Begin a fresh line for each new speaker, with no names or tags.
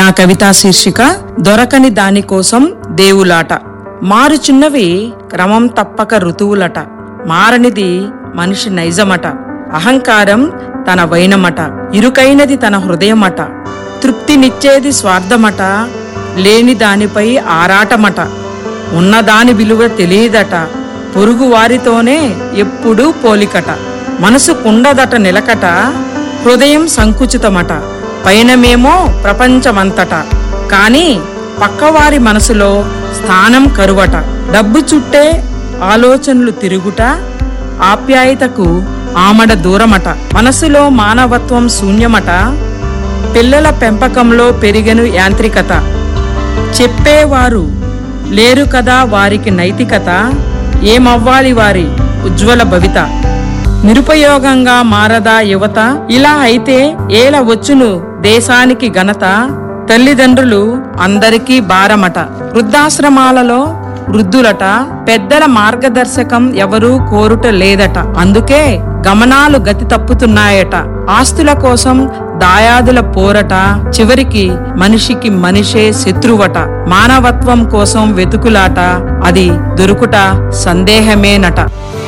నా కవితా శీర్షిక దొరకని దానికోసం దేవులాట మారుచున్నవి క్రమం తప్పక ఋతువులట మారనిది మనిషి నైజమట అహంకారం తన వైనమట ఇరుకైనది తన హృదయమట తృప్తినిచ్చేది స్వార్థమట లేని దానిపై ఆరాటమట ఉన్నదాని విలువ తెలియదట పొరుగు వారితోనే ఎప్పుడూ పోలికట మనసు కుండదట నిలకట హృదయం సంకుచితమట పైనమేమో ప్రపంచమంతట కాని పక్కవారి మనసులో స్థానం కరువట డబ్బు చుట్టే ఆలోచనలు తిరుగుట ఆప్యాయతకు ఆమడ దూరమట మనసులో మానవత్వం శూన్యమట పిల్లల పెంపకంలో పెరిగెను యాంత్రికత చెప్పేవారు లేరు కదా వారికి నైతికత ఏమవ్వాలి వారి ఉజ్వల భవిత నిరుపయోగంగా మారదా యువత ఇలా అయితే ఏల వచ్చును దేశానికి ఘనత తల్లిదండ్రులు అందరికీ భారమట వృద్ధాశ్రమాలలో వృద్ధులట పెద్దల మార్గదర్శకం ఎవరూ కోరుట లేదట అందుకే గమనాలు గతి తప్పుతున్నాయట ఆస్తుల కోసం దాయాదుల పోరట చివరికి మనిషికి మనిషే శత్రువట మానవత్వం కోసం వెతుకులాట అది దొరుకుట సందేహమేనట